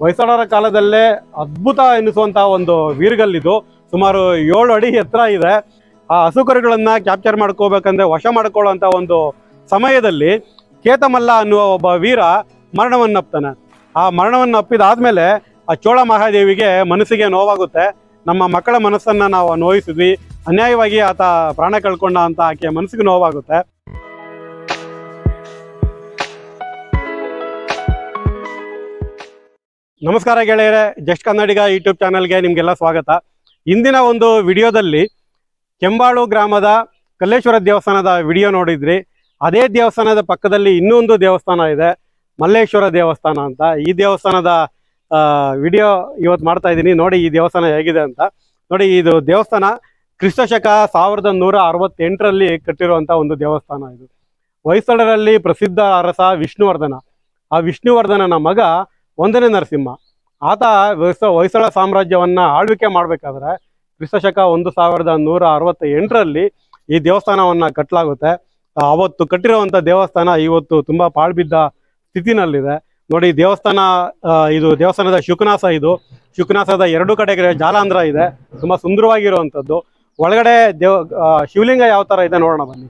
ಹೊಯ್ಸಳರ ಕಾಲದಲ್ಲೇ ಅದ್ಭುತ ಎನಿಸುವಂತಹ ಒಂದು ವೀರ್ಗಲ್ಲಿದು ಸುಮಾರು ಏಳು ಅಡಿ ಎತ್ತರ ಇದೆ ಆ ಹಸುಕರುಗಳನ್ನ ಕ್ಯಾಪ್ಚರ್ ಮಾಡ್ಕೋಬೇಕಂದ್ರೆ ವಶ ಮಾಡ್ಕೊಳ್ಳುವಂತ ಒಂದು ಸಮಯದಲ್ಲಿ ಕೇತಮಲ್ಲ ಅನ್ನುವ ಒಬ್ಬ ವೀರ ಮರಣವನ್ನಪ್ತಾನೆ ಆ ಮರಣವನ್ನು ಅಪ್ಪಿದಾದ್ಮೇಲೆ ಆ ಚೋಳ ಮಹಾದೇವಿಗೆ ಮನಸ್ಸಿಗೆ ನೋವಾಗುತ್ತೆ ನಮ್ಮ ಮಕ್ಕಳ ಮನಸ್ಸನ್ನ ನಾವು ನೋಯಿಸಿದ್ವಿ ಅನ್ಯಾಯವಾಗಿ ಆತ ಪ್ರಾಣ ಕಳ್ಕೊಂಡ ಅಂತ ಆಕೆ ಮನಸ್ಸಿಗೆ ನೋವಾಗುತ್ತೆ ನಮಸ್ಕಾರ ಗೆಳೆಯರೆ ಜಸ್ಟ್ ಕನ್ನಡಿಗ ಯೂಟ್ಯೂಬ್ ಚಾನಲ್ಗೆ ನಿಮಗೆಲ್ಲ ಸ್ವಾಗತ ಇಂದಿನ ಒಂದು ವಿಡಿಯೋದಲ್ಲಿ ಕೆಂಬಾಳು ಗ್ರಾಮದ ಕಲ್ಲೇಶ್ವರ ದೇವಸ್ಥಾನದ ವಿಡಿಯೋ ನೋಡಿದ್ರಿ ಅದೇ ದೇವಸ್ಥಾನದ ಪಕ್ಕದಲ್ಲಿ ಇನ್ನೊಂದು ದೇವಸ್ಥಾನ ಇದೆ ಮಲ್ಲೇಶ್ವರ ದೇವಸ್ಥಾನ ಅಂತ ಈ ದೇವಸ್ಥಾನದ ವಿಡಿಯೋ ಇವತ್ತು ಮಾಡ್ತಾ ಇದ್ದೀನಿ ನೋಡಿ ಈ ದೇವಸ್ಥಾನ ಹೇಗಿದೆ ಅಂತ ನೋಡಿ ಇದು ದೇವಸ್ಥಾನ ಕ್ರಿಸ್ತಶಕ ಸಾವಿರದ ನೂರ ಅರವತ್ತೆಂಟರಲ್ಲಿ ಕಟ್ಟಿರುವಂಥ ಒಂದು ದೇವಸ್ಥಾನ ಇದು ಹೊಯ್ಸಳರಲ್ಲಿ ಪ್ರಸಿದ್ಧ ಅರಸ ವಿಷ್ಣುವರ್ಧನ ಆ ವಿಷ್ಣುವರ್ಧನನ ಮಗ ಒಂದನೇ ನರಸಿಂಹ ಆತ ಹೊಯ್ಸ ಹೊಯ್ಸಳ ಸಾಮ್ರಾಜ್ಯವನ್ನ ಆಳ್ವಿಕೆ ಮಾಡಬೇಕಾದ್ರೆ ಕ್ರಿಸ್ತಶಕ ಒಂದು ಸಾವಿರದ ನೂರ ಅರವತ್ತ ಎಂಟರಲ್ಲಿ ಈ ದೇವಸ್ಥಾನವನ್ನ ಕಟ್ಟಲಾಗುತ್ತೆ ಆ, ಅವತ್ತು ಕಟ್ಟಿರುವಂತ ದೇವಸ್ಥಾನ ಇವತ್ತು ತುಂಬಾ ಪಾಳ್ಬಿದ್ದ ಸ್ಥಿತಿನಲ್ಲಿದೆ ನೋಡಿ ದೇವಸ್ಥಾನ ಆ, ಇದು ದೇವಸ್ಥಾನದ ಶುಕನಾಸ ಇದು ಶುಕನಾಸದ ಎರಡು ಕಡೆಗೆ ಜಾಲಾಂಧ್ರ ಇದೆ ತುಂಬಾ ಸುಂದರವಾಗಿರುವಂಥದ್ದು ಒಳಗಡೆ ದೇವ ಆ, ಶಿವಲಿಂಗ ಯಾವ ತರ ಇದೆ ನೋಡೋಣ ಬನ್ನಿ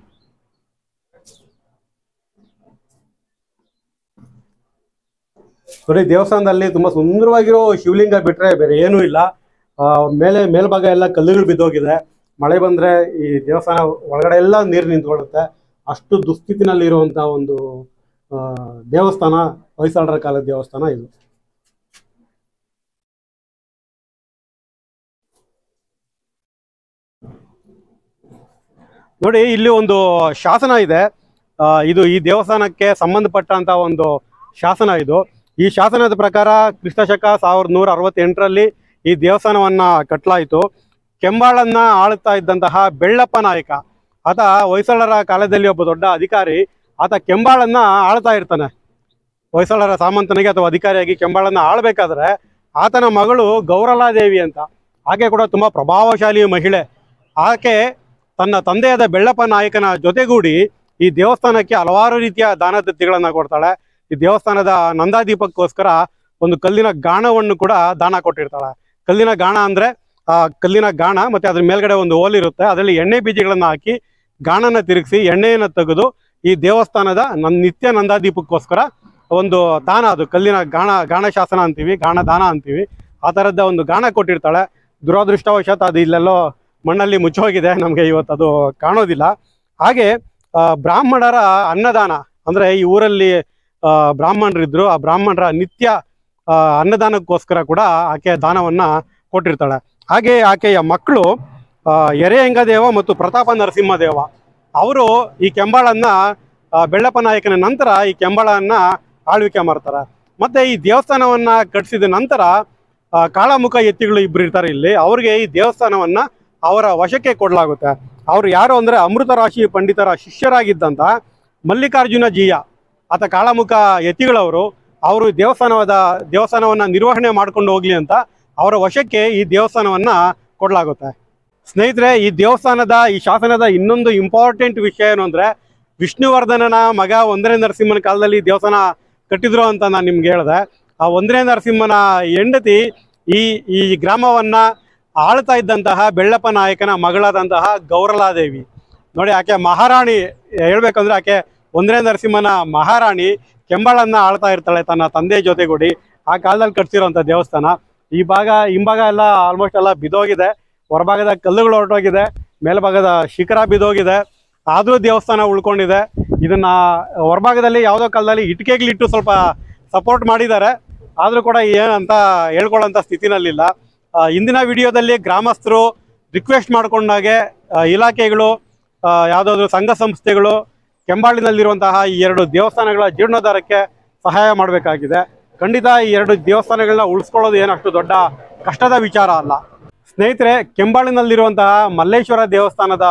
ನೋಡಿ ದೇವಸ್ಥಾನದಲ್ಲಿ ತುಂಬಾ ಸುಂದರವಾಗಿರೋ ಶಿವಲಿಂಗ ಬಿಟ್ರೆ ಬೇರೆ ಏನೂ ಇಲ್ಲ ಆ, ಮೇಲೆ ಮೇಲ್ಭಾಗ ಎಲ್ಲ ಕಲ್ಲುಗಳು ಬಿದ್ದೋಗಿದೆ ಮಳೆ ಬಂದ್ರೆ ಈ ದೇವಸ್ಥಾನ ಒಳಗಡೆ ಎಲ್ಲ ನೀರು ನಿಂತ್ಕೊಳ್ಳುತ್ತೆ ಅಷ್ಟು ದುಸ್ಥಿತಿನಲ್ಲಿ ಇರುವಂತ ಒಂದು ಆ, ದೇವಸ್ಥಾನ ಹೊಯ್ಸಳರ ಕಾಲದ ದೇವಸ್ಥಾನ ಇದು ನೋಡಿ ಇಲ್ಲಿ ಒಂದು ಶಾಸನ ಇದೆ ಆ, ಇದು ಈ ದೇವಸ್ಥಾನಕ್ಕೆ ಸಂಬಂಧಪಟ್ಟಂತ ಒಂದು ಶಾಸನ ಇದು ಈ ಶಾಸನದ ಪ್ರಕಾರ ಕ್ರಿಸ್ತಶಕ ಸಾವಿರದ ನೂರ ಅರವತ್ತೆಂಟರಲ್ಲಿ ಈ ದೇವಸ್ಥಾನವನ್ನ ಕಟ್ಟಲಾಯಿತು ಕೆಂಬಾಳನ್ನ ಆಳುತ್ತಾ ಇದ್ದಂತಹ ಬೆಳ್ಳಪ್ಪ ನಾಯಕ ಆತ ಹೊಯ್ಸಳರ ಕಾಲದಲ್ಲಿ ಒಬ್ಬ ದೊಡ್ಡ ಅಧಿಕಾರಿ ಆತ ಕೆಂಬಾಳನ್ನ ಆಳ್ತಾ ಇರ್ತಾನೆ ಹೊಯ್ಸಳರ ಸಾಮಂತನಿಗೆ ಅಥವಾ ಅಧಿಕಾರಿಯಾಗಿ ಕೆಂಬಾಳನ್ನ ಆಳ್ಬೇಕಾದ್ರೆ ಆತನ ಮಗಳು ಗೌರಲಾದೇವಿ ಅಂತ ಆಕೆ ಕೂಡ ತುಂಬಾ ಪ್ರಭಾವಶಾಲಿ ಮಹಿಳೆ ಆಕೆ ತನ್ನ ತಂದೆಯಾದ ಬೆಳ್ಳಪ್ಪ ನಾಯಕನ ಜೊತೆಗೂಡಿ ಈ ದೇವಸ್ಥಾನಕ್ಕೆ ಹಲವಾರು ರೀತಿಯ ದಾನ ದತ್ತಿಗಳನ್ನ ಕೊಡ್ತಾಳೆ ಈ ದೇವಸ್ಥಾನದ ನಂದಾದೀಪಕ್ಕೋಸ್ಕರ ಒಂದು ಕಲ್ಲಿನ ಗಾಣವನ್ನು ಕೂಡ ದಾನ ಕೊಟ್ಟಿರ್ತಾಳೆ ಕಲ್ಲಿನ ಗಾಣ ಅಂದ್ರೆ ಆ ಕಲ್ಲಿನ ಗಾಣ ಮತ್ತೆ ಅದ್ರ ಮೇಲ್ಗಡೆ ಒಂದು ಓಲ್ ಇರುತ್ತೆ ಅದರಲ್ಲಿ ಎಣ್ಣೆ ಬೀಜಗಳನ್ನ ಹಾಕಿ ಗಾಣನ ತಿರುಗಿಸಿ ಎಣ್ಣೆಯನ್ನು ತೆಗೆದು ಈ ದೇವಸ್ಥಾನದ ನನ್ ನಿತ್ಯ ನಂದಾದೀಪಕ್ಕೋಸ್ಕರ ಒಂದು ದಾನ ಅದು ಕಲ್ಲಿನ ಗಾಣ ಗಾಣ ಶಾಸನ ಅಂತೀವಿ ಗಾಣ ದಾನ ಅಂತೀವಿ ಆ ಥರದ ಒಂದು ಗಾಣ ಕೊಟ್ಟಿರ್ತಾಳೆ ದುರದೃಷ್ಟವಶಾತ್ ಅದು ಇಲ್ಲೆಲ್ಲೋ ಮಣ್ಣಲ್ಲಿ ಮುಚ್ಚೋಗಿದೆ ನಮಗೆ ಇವತ್ತು ಅದು ಕಾಣೋದಿಲ್ಲ ಹಾಗೆ ಆ, ಬ್ರಾಹ್ಮಣರ ಅನ್ನದಾನ ಅಂದ್ರೆ ಈ ಊರಲ್ಲಿ ಆ, ಬ್ರಾಹ್ಮಣರಿದ್ರು ಆ ಬ್ರಾಹ್ಮಣರ ನಿತ್ಯ ಆ, ಅನ್ನದಾನಕ್ಕೋಸ್ಕರ ಕೂಡ ಆಕೆ ದಾನವನ್ನ ಕೊಟ್ಟಿರ್ತಾಳೆ ಹಾಗೆ ಆಕೆಯ ಮಕ್ಕಳು ಎರೆಯಂಗದೇವ ಮತ್ತು ಪ್ರತಾಪ ನರಸಿಂಹದೇವ ಅವರು ಈ ಕೆಂಬಾಳನ್ನ ಆ, ಬೆಳ್ಳಪ್ಪ ನಾಯಕನ ನಂತರ ಈ ಕೆಂಬಾಳನ್ನ ಆಳ್ವಿಕೆ ಮಾಡ್ತಾರೆ ಮತ್ತೆ ಈ ದೇವಸ್ಥಾನವನ್ನ ಕಟ್ಟಿಸಿದ ನಂತರ ಆ, ಕಾಳಮುಖ ಎತ್ತಿಗಳು ಇಬ್ರು ಇರ್ತಾರೆ ಇಲ್ಲಿ ಅವ್ರಿಗೆ ಈ ದೇವಸ್ಥಾನವನ್ನ ಅವರ ವಶಕ್ಕೆ ಕೊಡಲಾಗುತ್ತೆ ಅವ್ರು ಯಾರು ಅಂದ್ರೆ ಅಮೃತ ರಾಶಿ ಪಂಡಿತರ ಶಿಷ್ಯರಾಗಿದ್ದಂತ ಮಲ್ಲಿಕಾರ್ಜುನ ಜೀಯ ಆತ ಕಾಳಮುಖ ಯತಿಗಳವರು ಅವರು ದೇವಸ್ಥಾನವಾದ ದೇವಸ್ಥಾನವನ್ನ ನಿರ್ವಹಣೆ ಮಾಡ್ಕೊಂಡು ಹೋಗ್ಲಿ ಅಂತ ಅವರ ವಶಕ್ಕೆ ಈ ದೇವಸ್ಥಾನವನ್ನ ಕೊಡಲಾಗುತ್ತೆ ಸ್ನೇಹಿತರೆ ಈ ದೇವಸ್ಥಾನದ ಈ ಶಾಸನದ ಇನ್ನೊಂದು ಇಂಪಾರ್ಟೆಂಟ್ ವಿಷಯ ಏನು ಅಂದ್ರೆ ವಿಷ್ಣುವರ್ಧನನ ಮಗ ಒಂದನೇ ನರಸಿಂಹನ ಕಾಲದಲ್ಲಿ ಈ ದೇವಸ್ಥಾನ ಕಟ್ಟಿದ್ರು ಅಂತ ನಾನು ನಿಮ್ಗೆ ಹೇಳಿದೆ ಆ ಒಂದನೇ ನರಸಿಂಹನ ಹೆಂಡತಿ ಈ ಈ ಗ್ರಾಮವನ್ನ ಆಳ್ತಾ ಇದ್ದಂತಹ ಬೆಳ್ಳಪ್ಪ ನಾಯಕನ ಮಗಳಾದಂತಹ ಗೌರಲಾದೇವಿ ನೋಡಿ ಆಕೆ ಮಹಾರಾಣಿ ಹೇಳ್ಬೇಕಂದ್ರೆ ಆಕೆ ಒಂದನೇ ನರಸಿಂಹನ ಮಹಾರಾಣಿ ಕೆಂಬಾಳನ್ನ ಆಳ್ತಾ ಇರ್ತಾಳೆ ತನ್ನ ತಂದೆ ಜೊತೆಗೂಡಿ ಆ ಕಾಲದಲ್ಲಿ ಕಟ್ಸಿರೋಂಥ ದೇವಸ್ಥಾನ ಈ ಭಾಗ ಹಿಂಭಾಗ ಎಲ್ಲ ಆಲ್ಮೋಸ್ಟ್ ಎಲ್ಲ ಬಿದೋಗಿದೆ ಹೊರಭಾಗದ ಕಲ್ಲುಗಳು ಹೊರಟೋಗಿದೆ ಮೇಲ್ಭಾಗದ ಶಿಖರ ಬಿದೋಗಿದೆ ಆದರೂ ದೇವಸ್ಥಾನ ಉಳ್ಕೊಂಡಿದೆ ಇದನ್ನ ಹೊರಭಾಗದಲ್ಲಿ ಯಾವುದೋ ಕಾಲದಲ್ಲಿ ಇಟ್ಟಿಗೆಗಳಿಟ್ಟು ಸ್ವಲ್ಪ ಸಪೋರ್ಟ್ ಮಾಡಿದ್ದಾರೆ ಆದರೂ ಕೂಡ ಏನಂತ ಹೇಳ್ಕೊಳ್ಳೋಂಥ ಸ್ಥಿತಿನಲ್ಲಿಲ್ಲ ಆ, ಇಂದಿನ ವಿಡಿಯೋದಲ್ಲಿ ಗ್ರಾಮಸ್ಥರು ರಿಕ್ವೆಸ್ಟ್ ಮಾಡ್ಕೊಂಡಾಗೆ ಆ, ಇಲಾಖೆಗಳು ಆ, ಯಾವುದಾದ್ರೂ ಸಂಘ ಸಂಸ್ಥೆಗಳು ಕೆಂಬಾಳಿನಲ್ಲಿರುವಂತಹ ಈ ಎರಡು ದೇವಸ್ಥಾನಗಳ ಜೀರ್ಣೋದ್ಧಾರಕ್ಕೆ ಸಹಾಯ ಮಾಡಬೇಕಾಗಿದೆ ಖಂಡಿತ ಈ ಎರಡು ದೇವಸ್ಥಾನಗಳನ್ನ ಉಳಿಸ್ಕೊಳ್ಳೋದು ಏನು ಅಷ್ಟು ದೊಡ್ಡ ಕಷ್ಟದ ವಿಚಾರ ಅಲ್ಲ ಸ್ನೇಹಿತರೆ ಕೆಂಬಾಳಿನಲ್ಲಿರುವಂತಹ ಮಲ್ಲೇಶ್ವರ ದೇವಸ್ಥಾನದ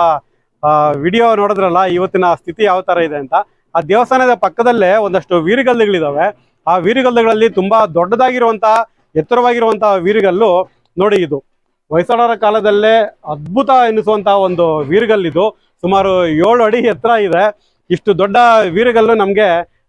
ವಿಡಿಯೋ ನೋಡಿದ್ರಲ್ಲ ಇವತ್ತಿನ ಸ್ಥಿತಿ ಯಾವ ಥರ ಇದೆ ಅಂತ ಆ ದೇವಸ್ಥಾನದ ಪಕ್ಕದಲ್ಲೇ ಒಂದಷ್ಟು ವೀರಗಲ್ಲುಗಳಿದಾವೆ ಆ ವೀರಗಲ್ಲುಗಳಲ್ಲಿ ತುಂಬಾ ದೊಡ್ಡದಾಗಿರುವಂತಹ ಎತ್ತರವಾಗಿರುವಂತಹ ವೀರಗಲ್ಲು ನೋಡಿ ಇದು ಹೊಯ್ಸಳರ ಕಾಲದಲ್ಲೇ ಅದ್ಭುತ ಎನಿಸುವಂತಹ ಒಂದು ವೀರಗಲ್ಲಿದು ಸುಮಾರು ಏಳು ಅಡಿ ಎತ್ತರ ಇದೆ ಇಷ್ಟು ದೊಡ್ಡ ವೀರಗಲ್ಲು ನಮಗೆ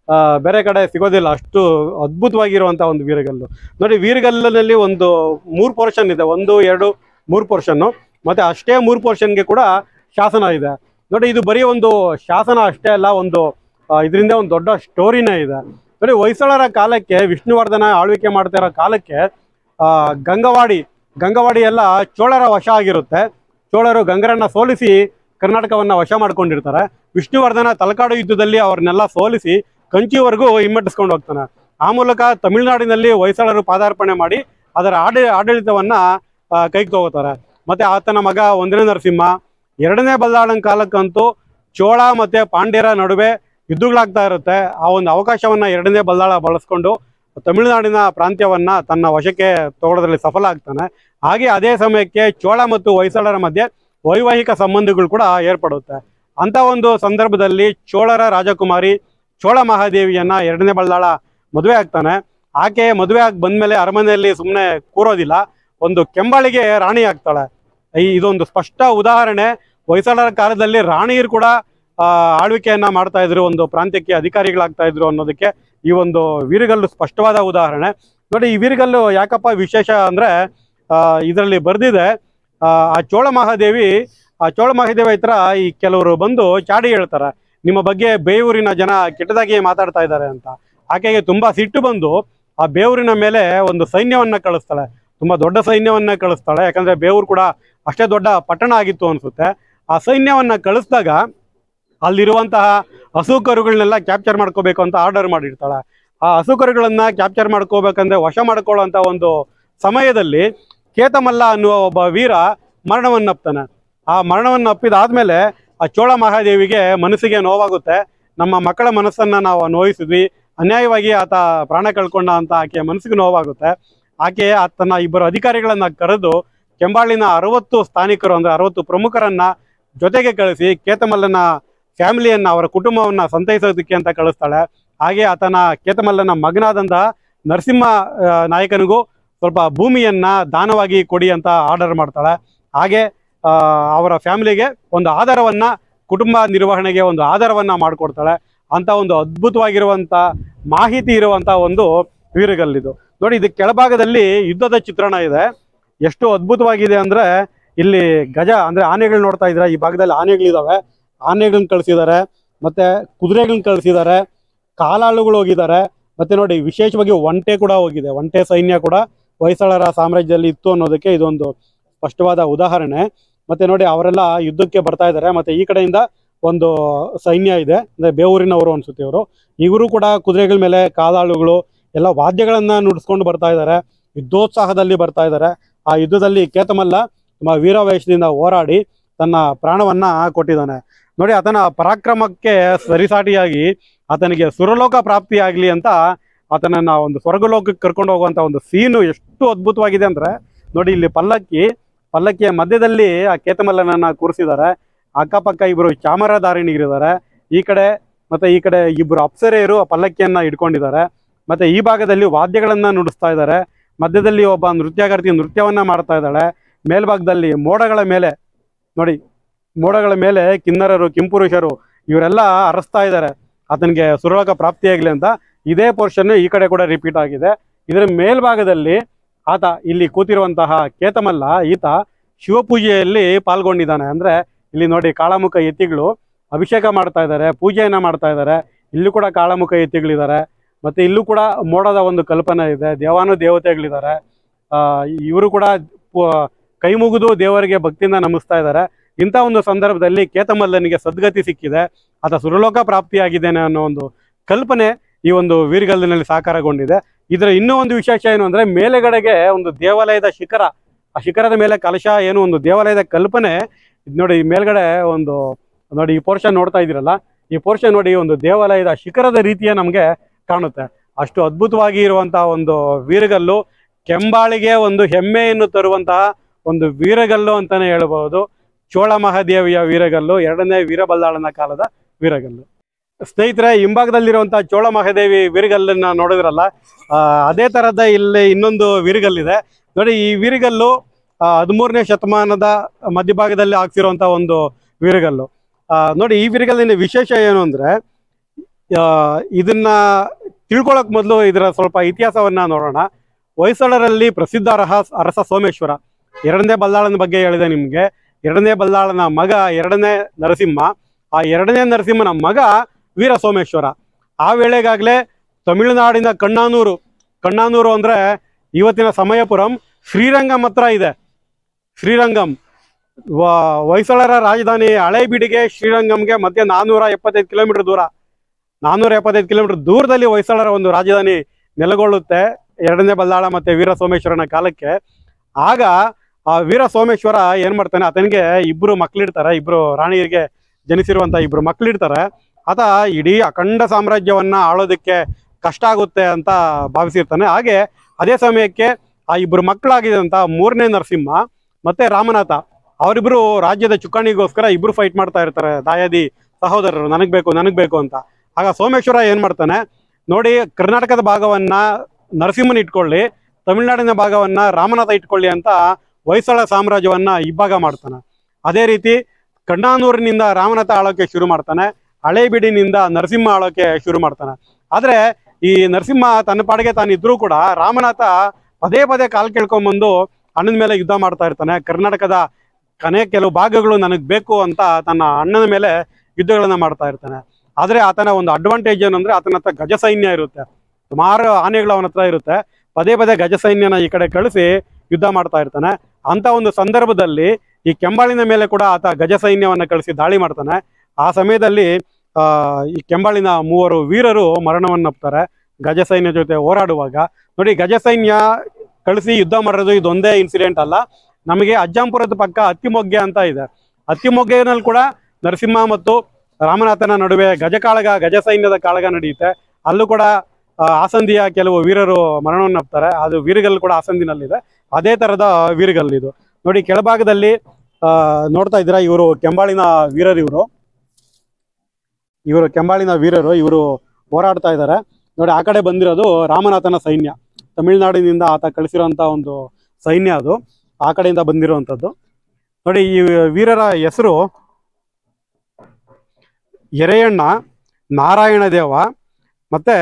ಆ, ಬೇರೆ ಕಡೆ ಸಿಗೋದಿಲ್ಲ ಅಷ್ಟು ಅದ್ಭುತವಾಗಿರುವಂತ ಒಂದು ವೀರಗಲ್ಲು ನೋಡಿ ವೀರಗಲ್ಲಿನಲ್ಲಿ ಒಂದು ಮೂರು ಪೋರ್ಷನ್ ಇದೆ ಒಂದು ಎರಡು ಮೂರು ಪೋರ್ಷನ್ನು ಮತ್ತೆ ಅಷ್ಟೇ ಮೂರು ಪೋರ್ಷನ್ಗೆ ಕೂಡ ಶಾಸನ ಇದೆ ನೋಡಿ ಇದು ಬರೀ ಒಂದು ಶಾಸನ ಅಷ್ಟೇ ಅಲ್ಲ ಒಂದು ಇದರಿಂದ ಒಂದು ದೊಡ್ಡ ಸ್ಟೋರಿನೇ ಇದೆ ನೋಡಿ ಹೊಯ್ಸಳರ ಕಾಲಕ್ಕೆ ವಿಷ್ಣುವರ್ಧನ ಆಳ್ವಿಕೆ ಮಾಡ್ತಾ ಇರೋ ಕಾಲಕ್ಕೆ ಆ, ಗಂಗವಾಡಿ ಗಂಗವಾಡಿ ಎಲ್ಲ ಚೋಳರ ವಶ ಆಗಿರುತ್ತೆ ಚೋಳರು ಗಂಗರನ್ನ ಸೋಲಿಸಿ ಕರ್ನಾಟಕವನ್ನ ವಶ ಮಾಡ್ಕೊಂಡಿರ್ತಾರೆ ವಿಷ್ಣುವರ್ಧನ ತಲಕಾಡು ಯುದ್ಧದಲ್ಲಿ ಅವ್ರನ್ನೆಲ್ಲ ಸೋಲಿಸಿ ಕಂಚಿವರೆಗೂ ಹಿಮ್ಮೆಟ್ಟಿಸ್ಕೊಂಡು ಹೋಗ್ತಾನೆ ಆ ಮೂಲಕ ತಮಿಳುನಾಡಿನಲ್ಲಿ ಹೊಯ್ಸಳರು ಪಾದಾರ್ಪಣೆ ಮಾಡಿ ಅದರ ಆಡ ಆಡಳಿತವನ್ನ ಆ, ಕೈಗೆ ತಗೋತಾರೆ ಮತ್ತೆ ಆತನ ಮಗ ಒಂದನೇ ನರಸಿಂಹ ಎರಡನೇ ಬಲ್ಲಾಳನ ಕಾಲಕ್ಕಂತೂ ಚೋಳ ಮತ್ತೆ ಪಾಂಡ್ಯರ ನಡುವೆ ಯುದ್ಧಗಳಾಗ್ತಾ ಇರುತ್ತೆ ಆ ಒಂದು ಅವಕಾಶವನ್ನ ಎರಡನೇ ಬಲ್ಲಾಳ ಬಳಸ್ಕೊಂಡು ತಮಿಳುನಾಡಿನ ಪ್ರಾಂತ್ಯವನ್ನ ತನ್ನ ವಶಕ್ಕೆ ತಗೊಳ್ಳೋದ್ರಲ್ಲಿ ಸಫಲ ಆಗ್ತಾನೆ ಹಾಗೆ ಅದೇ ಸಮಯಕ್ಕೆ ಚೋಳ ಮತ್ತು ಹೊಯ್ಸಳರ ಮಧ್ಯೆ ವೈವಾಹಿಕ ಸಂಬಂಧಗಳು ಕೂಡ ಏರ್ಪಡುತ್ತೆ ಅಂತ ಒಂದು ಸಂದರ್ಭದಲ್ಲಿ ಚೋಳರ ರಾಜಕುಮಾರಿ ಚೋಳ ಮಹಾದೇವಿಯನ್ನ ಎರಡನೇ ಬಲ್ಲಾಳ ಮದುವೆ ಆಗ್ತಾನೆ ಆಕೆ ಮದುವೆ ಆಗಿ ಬಂದ್ಮೇಲೆ ಅರಮನೆಯಲ್ಲಿ ಸುಮ್ಮನೆ ಕೂರೋದಿಲ್ಲ ಒಂದು ಕೆಂಬಾಳಿಗೆ ರಾಣಿ ಆಗ್ತಾಳೆ ಈ ಇದೊಂದು ಸ್ಪಷ್ಟ ಉದಾಹರಣೆ ಹೊಯ್ಸಳರ ಕಾಲದಲ್ಲಿ ರಾಣಿಯರು ಕೂಡ ಆ, ಆಳ್ವಿಕೆಯನ್ನ ಮಾಡ್ತಾ ಇದ್ರು ಒಂದು ಪ್ರಾಂತ್ಯಕ್ಕೆ ಅಧಿಕಾರಿಗಳಾಗ್ತಾ ಇದ್ರು ಅನ್ನೋದಕ್ಕೆ ಈ ಒಂದು ವೀರಗಲ್ಲು ಸ್ಪಷ್ಟವಾದ ಉದಾಹರಣೆ ನೋಡಿ ಈ ವೀರಗಲ್ಲು ಯಾಕಪ್ಪ ವಿಶೇಷ ಅಂದ್ರೆ ಆ, ಇದರಲ್ಲಿ ಬರ್ದಿದೆ ಆ ಆ ಚೋಳ ಮಹಾದೇವಿ ಆ ಚೋಳ ಮಹಾದೇವಿ ಹತ್ರ ಈ ಕೆಲವರು ಬಂದು ಚಾಡಿ ಹೇಳ್ತಾರೆ ನಿಮ್ಮ ಬಗ್ಗೆ ಬೇವೂರಿನ ಜನ ಕೆಟ್ಟದಾಗಿ ಮಾತಾಡ್ತಾ ಇದ್ದಾರೆ ಅಂತ ಆಕೆಗೆ ತುಂಬಾ ಸಿಟ್ಟು ಬಂದು ಆ ಬೇವೂರಿನ ಮೇಲೆ ಒಂದು ಸೈನ್ಯವನ್ನ ಕಳಿಸ್ತಾಳೆ ತುಂಬಾ ದೊಡ್ಡ ಸೈನ್ಯವನ್ನ ಕಳಿಸ್ತಾಳೆ ಯಾಕಂದ್ರೆ ಬೇವೂರು ಕೂಡ ಅಷ್ಟೇ ದೊಡ್ಡ ಪಟ್ಟಣ ಆಗಿತ್ತು ಅನ್ಸುತ್ತೆ ಆ ಸೈನ್ಯವನ್ನ ಕಳಿಸಿದಾಗ ಅಲ್ಲಿರುವಂತಹ ಹಸು ಕರುಗಳನ್ನೆಲ್ಲ ಕ್ಯಾಪ್ಚರ್ ಮಾಡ್ಕೋಬೇಕು ಅಂತ ಆರ್ಡರ್ ಮಾಡಿರ್ತಾಳೆ ಆ ಹಸು ಕರುಗಳನ್ನ ಕ್ಯಾಪ್ಚರ್ ಮಾಡ್ಕೋಬೇಕಂದ್ರೆ ವಶ ಮಾಡ್ಕೊಳ್ಳೋಂಥ ಒಂದು ಸಮಯದಲ್ಲಿ ಕೇತಮಲ್ಲ ಅನ್ನುವ ಒಬ್ಬ ವೀರ ಮರಣವನ್ನಪ್ತಾನೆ ಆ ಮರಣವನ್ನು ಅಪ್ಪಿದಾದ್ಮೇಲೆ ಆ ಚೋಳ ಮಹಾದೇವಿಗೆ ಮನಸ್ಸಿಗೆ ನೋವಾಗುತ್ತೆ ನಮ್ಮ ಮಕ್ಕಳ ಮನಸ್ಸನ್ನ ನಾವು ನೋಯಿಸಿದ್ವಿ ಅನ್ಯಾಯವಾಗಿ ಆತ ಪ್ರಾಣ ಕಳ್ಕೊಂಡ ಅಂತ ಆಕೆಯ ಮನಸ್ಸಿಗೆ ನೋವಾಗುತ್ತೆ ಆಕೆ ತನ್ನ ಇಬ್ಬರು ಅಧಿಕಾರಿಗಳನ್ನ ಕರೆದು ಕೆಂಬಾಳಿನ ಅರವತ್ತು ಸ್ಥಾನಿಕರು ಅಂದ್ರೆ ಅರವತ್ತು ಪ್ರಮುಖರನ್ನ ಜೊತೆಗೆ ಕಳಿಸಿ ಕೇತಮಲ್ಲನ ಫ್ಯಾಮಿಲಿಯನ್ನ ಅವರ ಕುಟುಂಬವನ್ನ ಸಂತೈಸೋದಕ್ಕೆ ಅಂತ ಕಳಿಸ್ತಾಳೆ ಹಾಗೆ ಆತನ ಕೇತಮಲ್ಲನ ಮಗನಾದಂತಹ ನರಸಿಂಹ ಆ, ನಾಯಕನಿಗೂ ಸ್ವಲ್ಪ ಭೂಮಿಯನ್ನ ದಾನವಾಗಿ ಕೊಡಿ ಅಂತ ಆರ್ಡರ್ ಮಾಡ್ತಾಳೆ ಹಾಗೆ ಆ, ಅವರ ಫ್ಯಾಮಿಲಿಗೆ ಒಂದು ಆಧಾರವನ್ನ ಕುಟುಂಬ ನಿರ್ವಹಣೆಗೆ ಒಂದು ಆಧಾರವನ್ನ ಮಾಡಿಕೊಡ್ತಾಳೆ ಅಂತ ಒಂದು ಅದ್ಭುತವಾಗಿರುವಂತ ಮಾಹಿತಿ ಇರುವಂತ ಒಂದು ವೀರಗಲ್ಲಿದು ನೋಡಿ ಇದು ಕೆಳಭಾಗದಲ್ಲಿ ಯುದ್ಧದ ಚಿತ್ರಣ ಇದೆ ಎಷ್ಟು ಅದ್ಭುತವಾಗಿದೆ ಅಂದ್ರೆ ಇಲ್ಲಿ ಗಜ ಅಂದ್ರೆ ಆನೆಗಳು ನೋಡ್ತಾ ಇದ್ರೆ ಈ ಭಾಗದಲ್ಲಿ ಆನೆಗಳಿದಾವೆ ಆನೆಗಳನ್ನ ಕಳಿಸಿದ್ದಾರೆ ಮತ್ತೆ ಕುದುರೆಗಳನ್ನ ಕಳಿಸಿದ್ದಾರೆ ಕಾಲಾಳುಗಳು ಹೋಗಿದ್ದಾರೆ ಮತ್ತೆ ನೋಡಿ ವಿಶೇಷವಾಗಿ ಒಂಟೆ ಕೂಡ ಹೋಗಿದೆ ಒಂಟೆ ಸೈನ್ಯ ಕೂಡ ಹೊಯ್ಸಳರ ಸಾಮ್ರಾಜ್ಯದಲ್ಲಿ ಇತ್ತು ಅನ್ನೋದಕ್ಕೆ ಇದೊಂದು ಸ್ಪಷ್ಟವಾದ ಉದಾಹರಣೆ ಮತ್ತೆ ನೋಡಿ ಅವರೆಲ್ಲ ಯುದ್ಧಕ್ಕೆ ಬರ್ತಾ ಇದ್ದಾರೆ ಮತ್ತೆ ಈ ಕಡೆಯಿಂದ ಒಂದು ಸೈನ್ಯ ಇದೆ ಅಂದ್ರೆ ಬೇವೂರಿನವರು ಅನ್ಸುತ್ತೆ ಇವರು ಇವರು ಕೂಡ ಕುದುರೆಗಳ ಮೇಲೆ ಕಾಲಾಳುಗಳು ಎಲ್ಲ ವಾದ್ಯಗಳನ್ನ ನುಡಿಸ್ಕೊಂಡು ಬರ್ತಾ ಇದ್ದಾರೆ ಯುದ್ಧೋತ್ಸಾಹದಲ್ಲಿ ಬರ್ತಾ ಇದ್ದಾರೆ ಆ ಯುದ್ಧದಲ್ಲಿ ಕೇತಮಲ್ಲ ತುಂಬಾ ವೀರಾವೇಶದಿಂದ ಹೋರಾಡಿ ತನ್ನ ಪ್ರಾಣವನ್ನ ಕೊಟ್ಟಿದ್ದಾನೆ ನೋಡಿ ಆತನ ಪರಾಕ್ರಮಕ್ಕೆ ಸರಿಸಾಟಿಯಾಗಿ ಆತನಿಗೆ ಸುರಲೋಕ ಪ್ರಾಪ್ತಿ ಆಗ್ಲಿ ಅಂತ ಆತನನ್ನ ಒಂದು ಸ್ವರ್ಗಲೋಕಕ್ಕೆ ಕರ್ಕೊಂಡು ಹೋಗುವಂತ ಒಂದು ಸೀನು ಎಷ್ಟು ಅದ್ಭುತವಾಗಿದೆ ಅಂದ್ರೆ ನೋಡಿ ಇಲ್ಲಿ ಪಲ್ಲಕ್ಕಿ ಪಲ್ಲಕ್ಕಿಯ ಮಧ್ಯದಲ್ಲಿ ಆ ಕೇತಮಲ್ಲನನ್ನ ಕೂರಿಸಿದ್ದಾರೆ ಅಕ್ಕಪಕ್ಕ ಇಬ್ರು ಚಾಮರಧಾರಿಣಿಗಿರಿದ್ದಾರೆ ಈ ಕಡೆ ಮತ್ತೆ ಈ ಕಡೆ ಇಬ್ರು ಅಪ್ಸರೆಯರು ಆ ಪಲ್ಲಕ್ಕಿಯನ್ನ ಇಟ್ಕೊಂಡಿದ್ದಾರೆ ಮತ್ತೆ ಈ ಭಾಗದಲ್ಲಿ ವಾದ್ಯಗಳನ್ನ ನುಡಿಸ್ತಾ ಇದ್ದಾರೆ ಮಧ್ಯದಲ್ಲಿ ಒಬ್ಬ ನೃತ್ಯಗಾರ್ತಿ ನೃತ್ಯವನ್ನ ಮಾಡ್ತಾ ಇದ್ದಾಳೆ ಮೇಲ್ಭಾಗದಲ್ಲಿ ಮೋಡಗಳ ಮೇಲೆ ನೋಡಿ ಮೋಡಗಳ ಮೇಲೆ ಕಿನ್ನರರು ಕಿಂಪುರುಷರು ಇವರೆಲ್ಲ ಅರಸ್ತಾ ಇದ್ದಾರೆ ಆತನಿಗೆ ಸುರಲೋಕ ಪ್ರಾಪ್ತಿಯಾಗಲಿ ಅಂತ ಇದೇ ಪೋರ್ಷನ್ ಈ ಕಡೆ ಕೂಡ ರಿಪೀಟ್ ಆಗಿದೆ ಇದರ ಮೇಲ್ಭಾಗದಲ್ಲಿ ಆತ ಇಲ್ಲಿ ಕೂತಿರುವಂತಹ ಕೇತಮಲ್ಲ ಈತ ಶಿವಪೂಜೆಯಲ್ಲಿ ಪಾಲ್ಗೊಂಡಿದ್ದಾನೆ ಅಂದ್ರೆ ಇಲ್ಲಿ ನೋಡಿ ಕಾಳಮುಖ ಯತಿಗಳು ಅಭಿಷೇಕ ಮಾಡ್ತಾ ಇದ್ದಾರೆ ಪೂಜೆಯನ್ನ ಮಾಡ್ತಾ ಇದ್ದಾರೆ ಇಲ್ಲೂ ಕೂಡ ಕಾಳಮುಖ ಯತಿಗಳಿದ್ದಾರೆ ಮತ್ತೆ ಇಲ್ಲೂ ಕೂಡ ಮೋಡದ ಒಂದು ಕಲ್ಪನೆ ಇದೆ ದೇವಾನು ದೇವತೆಗಳಿದ್ದಾರೆ ಆ ಇವರು ಕೂಡ ಪು- ಕೈ ಮುಗಿದು ದೇವರಿಗೆ ಭಕ್ತಿಯಿಂದ ನಮಿಸ್ತಾ ಇದ್ದಾರೆ ಇಂಥ ಒಂದು ಸಂದರ್ಭದಲ್ಲಿ ಕೇತಮಲ್ಲನಿಗೆ ಸದ್ಗತಿ ಸಿಕ್ಕಿದೆ ಆತ ಸುರಲೋಕ ಪ್ರಾಪ್ತಿಯಾಗಿದ್ದೇನೆ ಅನ್ನೋ ಒಂದು ಕಲ್ಪನೆ ಈ ಒಂದು ವೀರಗಲ್ಲಿನಲ್ಲಿ ಸಾಕಾರಗೊಂಡಿದೆ ಇದರ ಇನ್ನೂ ಒಂದು ವಿಶೇಷ ಏನು ಅಂದ್ರೆ ಮೇಲೆಗಡೆಗೆ ಒಂದು ದೇವಾಲಯದ ಶಿಖರ ಆ ಶಿಖರದ ಮೇಲೆ ಕಲಶ ಏನು ಒಂದು ದೇವಾಲಯದ ಕಲ್ಪನೆ ಇದ್ ನೋಡಿ ಈ ಮೇಲ್ಗಡೆ ಒಂದು ನೋಡಿ ಈ ಪೋರ್ಷನ್ ನೋಡ್ತಾ ಇದ್ದೀರಲ್ಲ ಈ ಪೋರ್ಷನ್ ನೋಡಿ ಒಂದು ದೇವಾಲಯದ ಶಿಖರದ ರೀತಿಯ ನಮಗೆ ಕಾಣುತ್ತೆ ಅಷ್ಟು ಅದ್ಭುತವಾಗಿ ಇರುವಂತಹ ಒಂದು ವೀರಗಲ್ಲು ಕೆಂಬಾಳಿಗೆ ಒಂದು ಹೆಮ್ಮೆಯನ್ನು ತರುವಂತಹ ಒಂದು ವೀರಗಲ್ಲು ಅಂತಾನೆ ಹೇಳಬಹುದು ಚೋಳ ಮಹಾದೇವಿಯ ವೀರಗಲ್ಲು ಎರಡನೇ ವೀರಬಲ್ಲಾಳನ ಕಾಲದ ವೀರಗಲ್ಲು ಸ್ನೇಹಿತರೆ ಹಿಂಭಾಗದಲ್ಲಿರುವಂತಹ ಚೋಳ ಮಹಾದೇವಿ ವೀರಗಲ್ಲನ್ನ ನೋಡಿದ್ರಲ್ಲ ಆ, ಅದೇ ತರದ ಇಲ್ಲಿ ಇನ್ನೊಂದು ವೀರಗಲ್ಲಿದೆ ನೋಡಿ ಈ ವೀರಗಲ್ಲು ಆ, ಹದಿಮೂರನೇ ಶತಮಾನದ ಮಧ್ಯಭಾಗದಲ್ಲಿ ಹಾಕ್ಸಿರುವಂತಹ ಒಂದು ವೀರಗಲ್ಲು ಆ, ನೋಡಿ ಈ ವೀರಗಲ್ಲಿನ ವಿಶೇಷ ಏನು ಅಂದ್ರೆ ಆ, ಇದನ್ನ ತಿಳ್ಕೊಳಕ್ ಮೊದಲು ಇದರ ಸ್ವಲ್ಪ ಇತಿಹಾಸವನ್ನ ನೋಡೋಣ ಹೊಯ್ಸಳರಲ್ಲಿ ಪ್ರಸಿದ್ಧ ಅರಹ ಅರಸ ಸೋಮೇಶ್ವರ ಎರಡನೇ ಬಲ್ಲಾಳನ ಬಗ್ಗೆ ಹೇಳಿದೆ ನಿಮ್ಗೆ ಎರಡನೇ ಬಲ್ಲಾಳನ ಮಗ ಎರಡನೇ ನರಸಿಂಹ ಆ ಎರಡನೇ ನರಸಿಂಹನ ಮಗ ವೀರ ಸೋಮೇಶ್ವರ ಆ ವೇಳೆಗಾಗಲೇ ತಮಿಳುನಾಡಿನ ಕಣ್ಣಾನೂರು ಕಣ್ಣಾನೂರು ಅಂದ್ರೆ ಇವತ್ತಿನ ಸಮಯಪುರಂ ಶ್ರೀರಂಗಂ ಹತ್ರ ಇದೆ ಶ್ರೀರಂಗಂ ವ- ಹೊಯ್ಸಳರ ರಾಜಧಾನಿ ಹಳೇಬೀಡಿಗೆ ಶ್ರೀರಂಗಂಗೆ ಮಧ್ಯೆ ನಾನ್ನೂರ ಎಪ್ಪತ್ತೈದು ಕಿಲೋಮೀಟರ್ ದೂರ ನಾನ್ನೂರ ಎಪ್ಪತ್ತೈದು ಕಿಲೋಮೀಟರ್ ದೂರದಲ್ಲಿ ಹೊಯ್ಸಳರ ಒಂದು ರಾಜಧಾನಿ ನೆಲೆಗೊಳ್ಳುತ್ತೆ ಎರಡನೇ ಬಲ್ಲಾಳ ಮತ್ತೆ ವೀರ ಸೋಮೇಶ್ವರನ ಕಾಲಕ್ಕೆ ಆಗ ಆ ವೀರ ಸೋಮೇಶ್ವರ ಏನ್ ಮಾಡ್ತಾನೆ ಆತನಿಗೆ ಇಬ್ರು ಮಕ್ಳಿಡ್ತಾರೆ ಇಬ್ರು ರಾಣಿಯರಿಗೆ ಜನಿಸಿರುವಂತ ಇಬ್ರು ಮಕ್ಳಿಡ್ತಾರೆ ಆತ ಇಡೀ ಅಖಂಡ ಸಾಮ್ರಾಜ್ಯವನ್ನ ಆಳೋದಕ್ಕೆ ಕಷ್ಟ ಆಗುತ್ತೆ ಅಂತ ಭಾವಿಸಿರ್ತಾನೆ ಹಾಗೆ ಅದೇ ಸಮಯಕ್ಕೆ ಆ ಇಬ್ರು ಮಕ್ಕಳಾಗಿದ್ದಂತ ಮೂರನೇ ನರಸಿಂಹ ಮತ್ತೆ ರಾಮನಾಥ ಅವರಿಬ್ರು ರಾಜ್ಯದ ಚುಕ್ಕಾಣಿಗೋಸ್ಕರ ಇಬ್ರು ಫೈಟ್ ಮಾಡ್ತಾ ಇರ್ತಾರೆ ದಾಯಾದಿ ಸಹೋದರರು ನನಗ್ ಬೇಕು ನನಗ್ ಬೇಕು ಅಂತ ಆಗ ಸೋಮೇಶ್ವರ ಏನ್ ಮಾಡ್ತಾನೆ ನೋಡಿ ಕರ್ನಾಟಕದ ಭಾಗವನ್ನ ನರಸಿಂಹನ ಇಟ್ಕೊಳ್ಳಿ ತಮಿಳುನಾಡಿನ ಭಾಗವನ್ನ ರಾಮನಾಥ ಇಟ್ಕೊಳ್ಳಿ ಅಂತ ಹೊಯ್ಸಳ ಸಾಮ್ರಾಜ್ಯವನ್ನ ಇಬ್ಬಾಗ ಮಾಡ್ತಾನೆ ಅದೇ ರೀತಿ ಕಣ್ಣಾನೂರಿನಿಂದ ರಾಮನಾಥ ಆಳೋಕೆ ಶುರು ಮಾಡ್ತಾನೆ ಹಳೇಬೀಡಿನಿಂದ ನರಸಿಂಹ ಆಳೋಕೆ ಶುರು ಮಾಡ್ತಾನೆ ಆದ್ರೆ ಈ ನರಸಿಂಹ ತನ್ನ ಪಾಡಿಗೆ ತಾನಿದ್ರೂ ಕೂಡ ರಾಮನಾಥ ಪದೇ ಪದೇ ಕಾಲ್ ಕೇಳ್ಕೊಂಬಂದು ಅಣ್ಣನ ಮೇಲೆ ಯುದ್ಧ ಮಾಡ್ತಾ ಇರ್ತಾನೆ ಕರ್ನಾಟಕದ ಕನೆ ಕೆಲವು ಭಾಗಗಳು ನನಗೆ ಬೇಕು ಅಂತ ತನ್ನ ಅಣ್ಣನ ಮೇಲೆ ಯುದ್ಧಗಳನ್ನ ಮಾಡ್ತಾ ಇರ್ತಾನೆ ಆದ್ರೆ ಆತನ ಒಂದು ಅಡ್ವಾಂಟೇಜ್ ಏನಂದ್ರೆ ಆತನ ಹತ್ರ ಗಜ ಸೈನ್ಯ ಇರುತ್ತೆ ಸುಮಾರು ಆನೆಗಳು ಅವನ ಹತ್ರ ಇರುತ್ತೆ ಪದೇ ಪದೇ ಗಜ ಸೈನ್ಯನ ಈ ಕಡೆ ಕಳಿಸಿ ಯುದ್ಧ ಮಾಡ್ತಾ ಇರ್ತಾನೆ ಅಂತ ಒಂದು ಸಂದರ್ಭದಲ್ಲಿ ಈ ಕೆಂಬಾಳಿನ ಮೇಲೆ ಕೂಡ ಆತ ಗಜ ಸೈನ್ಯವನ್ನ ಕಳಿಸಿ ದಾಳಿ ಮಾಡ್ತಾನೆ ಆ ಸಮಯದಲ್ಲಿ ಆ ಈ ಕೆಂಬಾಳಿನ ಮೂವರು ವೀರರು ಮರಣವನ್ನಪ್ತಾರೆ ಗಜ ಸೈನ್ಯ ಜೊತೆ ಹೋರಾಡುವಾಗ ನೋಡಿ ಗಜ ಸೈನ್ಯ ಕಳಿಸಿ ಯುದ್ಧ ಮಾಡೋದು ಇದೊಂದೇ ಇನ್ಸಿಡೆಂಟ್ ಅಲ್ಲ ನಮಗೆ ಅಜ್ಜಂಪುರದ ಪಕ್ಕ ಅತ್ತಿಮೊಗ್ಗೆ ಅಂತ ಇದೆ ಅತ್ತಿಮೊಗ್ಗೆನಲ್ಲಿ ಕೂಡ ನರಸಿಂಹ ಮತ್ತು ರಾಮನಾಥನ ನಡುವೆ ಗಜಕಾಳಗ ಗಜ ಸೈನ್ಯದ ಕಾಳಗ ನಡೆಯುತ್ತೆ ಅಲ್ಲೂ ಕೂಡ ಆ, ಆಸಂದಿಯ ಕೆಲವು ವೀರರು ಮರಣವನ್ನಪ್ತಾರೆ ಅದು ವೀರಗಲ್ ಕೂಡ ಆಸಂದಿನಲ್ಲಿದೆ ಅದೇ ತರದ ವೀರಗಲ್ ಇದು ನೋಡಿ ಕೆಳಭಾಗದಲ್ಲಿ ಆ ನೋಡ್ತಾ ಇದ್ದೀರಾ ಇವರು ಕೆಂಬಾಳಿನ ವೀರರು ಇವರು ಇವರು ಕೆಂಬಾಳಿನ ವೀರರು ಇವರು ಹೋರಾಡ್ತಾ ಇದ್ದಾರೆ ನೋಡಿ ಆ ಕಡೆ ಬಂದಿರೋದು ರಾಮನಾಥನ ಸೈನ್ಯ ತಮಿಳುನಾಡಿನಿಂದ ಆತ ಕಳಿಸಿರುವಂತ ಒಂದು ಸೈನ್ಯ ಅದು ಆ ಕಡೆಯಿಂದ ಬಂದಿರುವಂತದ್ದು ನೋಡಿ ಈ ವೀರರ ಹೆಸರು ಎರೆಯಣ್ಣ ನಾರಾಯಣ ದೇವ ಮತ್ತೆ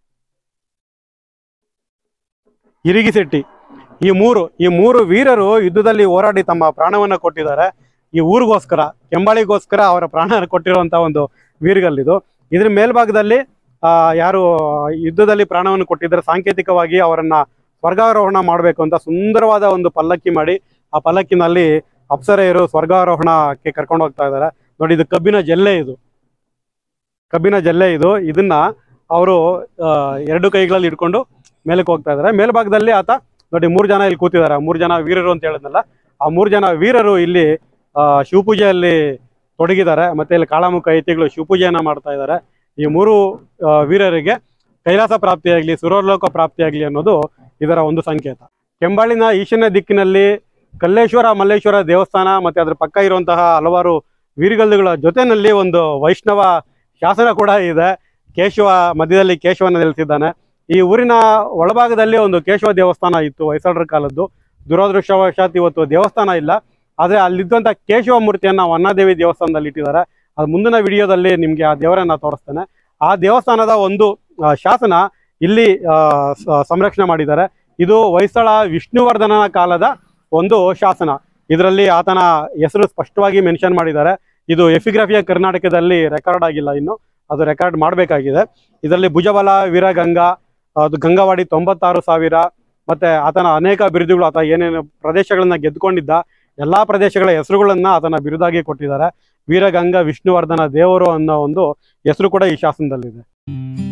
ಇರಿಗಿಶೆಟ್ಟಿ ಈ ಮೂರು ಈ ಮೂರು ವೀರರು ಯುದ್ಧದಲ್ಲಿ ಹೋರಾಡಿ ತಮ್ಮ ಪ್ರಾಣವನ್ನ ಕೊಟ್ಟಿದ್ದಾರೆ ಈ ಊರಿಗೋಸ್ಕರ ಕೆಂಬಾಳಿಗೋಸ್ಕರ ಅವರ ಪ್ರಾಣ ಕೊಟ್ಟಿರುವಂತ ಒಂದು ವೀರಗಲ್ಲಿದು ಇದ್ರ ಮೇಲ್ಭಾಗದಲ್ಲಿ ಆ ಯಾರು ಯುದ್ಧದಲ್ಲಿ ಪ್ರಾಣವನ್ನು ಕೊಟ್ಟಿದ್ದಾರೆ ಸಾಂಕೇತಿಕವಾಗಿ ಅವರನ್ನ ಸ್ವರ್ಗಾರೋಹಣ ಮಾಡಬೇಕು ಅಂತ ಸುಂದರವಾದ ಒಂದು ಪಲ್ಲಕ್ಕಿ ಮಾಡಿ ಆ ಪಲ್ಲಕ್ಕಿನಲ್ಲಿ ಅಪ್ಸರೆಯರು ಸ್ವರ್ಗಾರೋಹಣಕ್ಕೆ ಕರ್ಕೊಂಡು ಹೋಗ್ತಾ ಇದ್ದಾರೆ ನೋಡಿ ಇದು ಕಬ್ಬಿನ ಜಲ್ಲೆ ಇದು ಕಬ್ಬಿನ ಜಲ್ಲೆ ಇದು ಇದನ್ನ ಅವರು ಎರಡು ಕೈಗಳಲ್ಲಿ ಇಟ್ಕೊಂಡು ಮೇಲಕ್ಕೆ ಹೋಗ್ತಾ ಇದ್ದಾರೆ ಮೇಲ್ಭಾಗದಲ್ಲಿ ಆತ ನೋಡಿ ಮೂರು ಜನ ಇಲ್ಲಿ ಕೂತಿದ್ದಾರೆ ಮೂರು ಜನ ವೀರರು ಅಂತ ಹೇಳಿದ್ನಲ್ಲ ಆ ಮೂರು ಜನ ವೀರರು ಇಲ್ಲಿ ಆ, ಶಿವಪೂಜೆಯಲ್ಲಿ ತೊಡಗಿದ್ದಾರೆ ಮತ್ತೆ ಇಲ್ಲಿ ಕಾಳಾಮುಖ ಐತಿಗಳು ಶಿವಪೂಜೆಯನ್ನ ಮಾಡ್ತಾ ಇದ್ದಾರೆ ಈ ಮೂರು ಆ, ವೀರರಿಗೆ ಕೈಲಾಸ ಪ್ರಾಪ್ತಿಯಾಗ್ಲಿ ಸುರಲೋಕ ಪ್ರಾಪ್ತಿಯಾಗ್ಲಿ ಅನ್ನೋದು ಇದರ ಒಂದು ಸಂಕೇತ ಕೆಂಬಾಳಿನ ಈಶಾನ್ಯ ದಿಕ್ಕಿನಲ್ಲಿ ಕಲ್ಲೇಶ್ವರ ಮಲ್ಲೇಶ್ವರ ದೇವಸ್ಥಾನ ಮತ್ತೆ ಅದ್ರ ಪಕ್ಕ ಇರುವಂತಹ ಹಲವಾರು ವೀರಗಲ್ಲುಗಳ ಜೊತೆನಲ್ಲಿ ಒಂದು ವೈಷ್ಣವ ಶಾಸನ ಕೂಡ ಇದೆ ಕೇಶವ ಮಧ್ಯದಲ್ಲಿ ಕೇಶವನ ನೆಲೆಸಿದ್ದಾನೆ ಈ ಊರಿನ ಒಳಭಾಗದಲ್ಲಿ ಒಂದು ಕೇಶವ ದೇವಸ್ಥಾನ ಇತ್ತು ಹೊಯ್ಸಳರ ಕಾಲದ್ದು ದುರದೃಷ್ಟವಶಾತ್ ಇವತ್ತು ದೇವಸ್ಥಾನ ಇಲ್ಲ ಆದ್ರೆ ಅಲ್ಲಿದ್ದಂಥ ಕೇಶವ ಮೂರ್ತಿಯನ್ನ ವನ್ನಾದೇವಿ ದೇವಸ್ಥಾನದಲ್ಲಿ ಇಟ್ಟಿದ್ದಾರೆ ಅದು ಮುಂದಿನ ವಿಡಿಯೋದಲ್ಲಿ ನಿಮ್ಗೆ ಆ ದೇವರನ್ನ ತೋರಿಸ್ತೇನೆ ಆ ದೇವಸ್ಥಾನದ ಒಂದು ಆ, ಶಾಸನ ಇಲ್ಲಿ ಆ, ಸ- ಸಂರಕ್ಷಣೆ ಮಾಡಿದ್ದಾರೆ ಇದು ಹೊಯ್ಸಳ ವಿಷ್ಣುವರ್ಧನನ ಕಾಲದ ಒಂದು ಶಾಸನ ಇದರಲ್ಲಿ ಆತನ ಹೆಸರು ಸ್ಪಷ್ಟವಾಗಿ ಮೆನ್ಷನ್ ಮಾಡಿದ್ದಾರೆ ಇದು ಎಫಿಗ್ರಫಿಯ ಕರ್ನಾಟಕದಲ್ಲಿ ರೆಕಾರ್ಡ್ ಆಗಿಲ್ಲ ಇನ್ನು ಅದು ರೆಕಾರ್ಡ್ ಮಾಡಬೇಕಾಗಿದೆ ಇದರಲ್ಲಿ ಭುಜಬಲ ವೀರಗಂಗಾ ಅದು ಗಂಗಾವಾಡಿ ತೊಂಬತ್ತಾರು ಸಾವಿರ ಮತ್ತೆ ಆತನ ಅನೇಕ ಬಿರುದುಗಳು ಆತ ಏನೇನು ಪ್ರದೇಶಗಳನ್ನ ಗೆದ್ದುಕೊಂಡಿದ್ದ ಎಲ್ಲಾ ಪ್ರದೇಶಗಳ ಹೆಸರುಗಳನ್ನ ಆತನ ಬಿರುದಾಗಿ ಕೊಟ್ಟಿದ್ದಾರೆ ವೀರಗಂಗಾ ವಿಷ್ಣುವರ್ಧನ ದೇವರು ಅನ್ನೋ ಒಂದು ಹೆಸರು ಕೂಡ ಈ ಶಾಸನದಲ್ಲಿದೆ